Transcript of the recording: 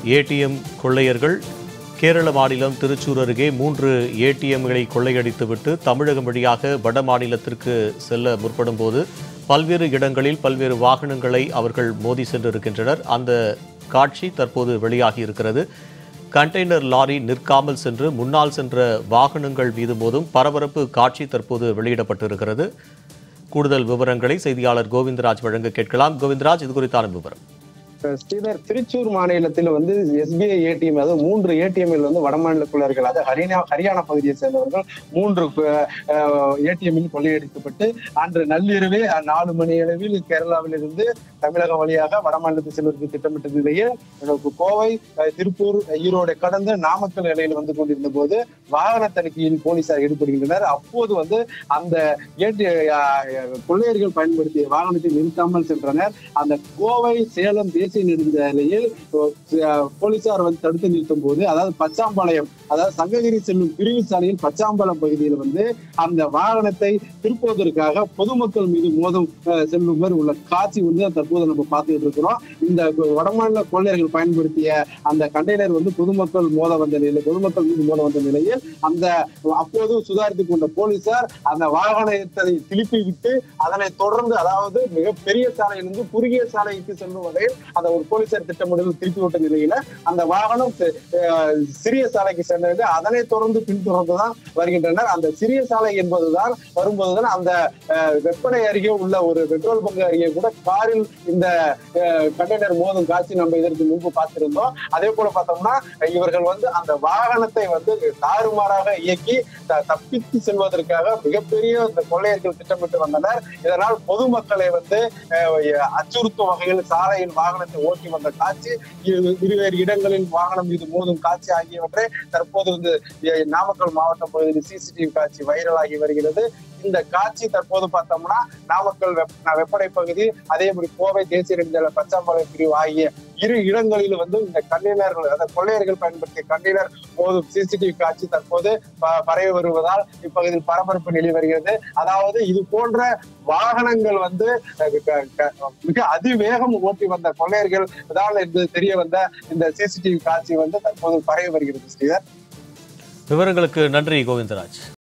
ATM கொள்ளையர்கள் கேரள மாநிலம் திருச்சூர் அருகே மூன்று ஏடிஎம்களை கொள்ளையடித்துவிட்டு தமிழகம் வழியாக வட மாநிலத்திற்கு செல்ல முற்படும் போது பல்வேறு இடங்களில் பல்வேறு வாகனங்களை அவர்கள் மோதி சென்றிருக்கின்றனர் அந்த காட்சி தற்போது வெளியாகி இருக்கிறது கண்டெய்னர் லாரி நிற்காமல் சென்று முன்னால் சென்ற வாகனங்கள் மீது மோதும் பரபரப்பு காட்சி தற்போது வெளியிடப்பட்டிருக்கிறது கூடுதல் விவரங்களை செய்தியாளர் கோவிந்தராஜ் வழங்க கேட்கலாம் கோவிந்தராஜ் இது குறித்தான விவரம் ஸ்ரீதர் திருச்சூர் மாநிலத்தில் வந்து எஸ்பிஐ ஏடிஎம் அதாவது மூன்று ஏடிஎம்மில் வந்து வடமாநிலக்குள்ளர்கள் அதாவது ஹரியானா ஹரியானா பகுதியை சேர்ந்தவர்கள் மூன்று ஏடிஎம்மில் கொள்ளையடிக்கப்பட்டு அன்று நள்ளிரவே அஹ், நாலு மணி அளவில் கேரளாவில் இருந்து தமிழகம் வழியாக வடமாநிலத்தில் செல்வதற்கு திட்டமிட்ட நிலையில் அஹ், கோவை அஹ், திருப்பூர் ஈரோடு கடந்து நாமக்கல் இலையில் வந்து கொண்டிருந்த போது வாகன தணிக்கையில் போலீசார் ஈடுபடுகின்றனர் அப்போது வந்து அந்த ஏடி அஹ், கொள்ளையர்கள் பயன்படுத்திய வாகனத்தை நிறுத்தாமல் சென்றனர் அந்த கோவை சேலம் தேசிய நெடுஞ்சாலையில் அஹ், போலீசார் வந்து தடுத்து நிறுத்தும் போது அதாவது பச்சாம்பாளையம் அதாவது சங்ககிரி செல்லும் பிரிவு சாலையில் பச்சாம்பாளையம் பகுதியில் வந்து அந்த வாகனத்தை திருப்புவதற்காக பொதுமக்கள் மீது மோதும் அஹ், செல்லுமாறு உள்ள காட்சி வந்து தற்போது நம்ம பார்த்துட்டு இருக்கிறோம் இந்த வடமாநில கொள்ளையர்கள் பயன்படுத்திய அந்த கண்டெய்னர் வந்து பொதுமக்கள் மோத வந்த நிலையில் பொதுமக்கள் மீது மோத வந்த நிலையில் அந்த அப்போது சுதாரித்துக் கொண்ட போலீசார் அந்த வாகனத்தை திருப்பி விட்டு அதனை தொடர்ந்து அதாவது மிகப்பெரிய சாலையிலிருந்து குறுகிய சாலைக்கு செல்லும் வகையில் அந்த ஒரு போலீசார் திட்டமிடல் திருப்பி விட்ட நிலையில அந்த வாகனம் சி- அஹ் சிறிய சாலைக்கு சென்றது அதனை தொடர்ந்து பின்தொடர்ந்துதான் வருகின்றனர் அந்த சிறிய சாலை என்பதுதான் வரும்போதுதான் அந்த அஹ், வெப்படை அருகே உள்ள ஒரு பெட்ரோல் பங்க் அருகே கூட காரில் இந்த கண்டெய்னர் மோதும் காட்சி நம்ம இதற்கு முன்பு பார்த்திருந்தோம் அதே போல பார்த்தோம்னா இவர்கள் வந்து அந்த வாகனத்தை வந்து தாறுமாறாக இயக்கி த- தப்பித்து செல்வதற்காக மிகப்பெரிய இந்த கொள்ளையர்கள் திட்டமிட்டு வந்தனர் இதனால் பொதுமக்களை வந்து அஹ், அச்சுறுத்தும் வகையில் சாலையில் வாகனத்தை ஓட்டி வந்த காட்சி இரு- இருவேறு இடங்களில் வாகனம் மீது மோதும் காட்சி ஆகியவற்றை தற்போது வந்து அஹ், நாமக்கல் மாவட்ட பகுதியில் சிசிடிவி காட்சி வைரலாகி வருகிறது இந்த காட்சி தற்போது பார்த்தோம்னா நாமக்கல் வெப்ப வெப்படை பகுதி அதேபடி கோவை தேசிய நெடுஞ்சாலை பச்சாம்பாளையம் பிரிவு ஆகிய இரு இடங்களில் வந்து இந்த கண்டெய்னர்கள் அதாவது கொள்ளையர்கள் பயன்படுத்திய கண்டெய்னர் போதும் சிசிடிவி காட்சி தற்போது ப- பரவி வருவதால் இப்பகுதியில் பரபரப்பு நிலை வருகிறது அதாவது இது போன்ற வாகனங்கள் வந்து அஹ், க- க- மிக அதிவேகம் ஓட்டி வந்த கொள்ளையர்கள் தான் என்று தெரிய வந்த இந்த சிசிடிவி காட்சி வந்து தற்போது பரவி வருகிறது ஸ்ரீதர் விவரங்களுக்கு நன்றி கோவிந்தராஜ்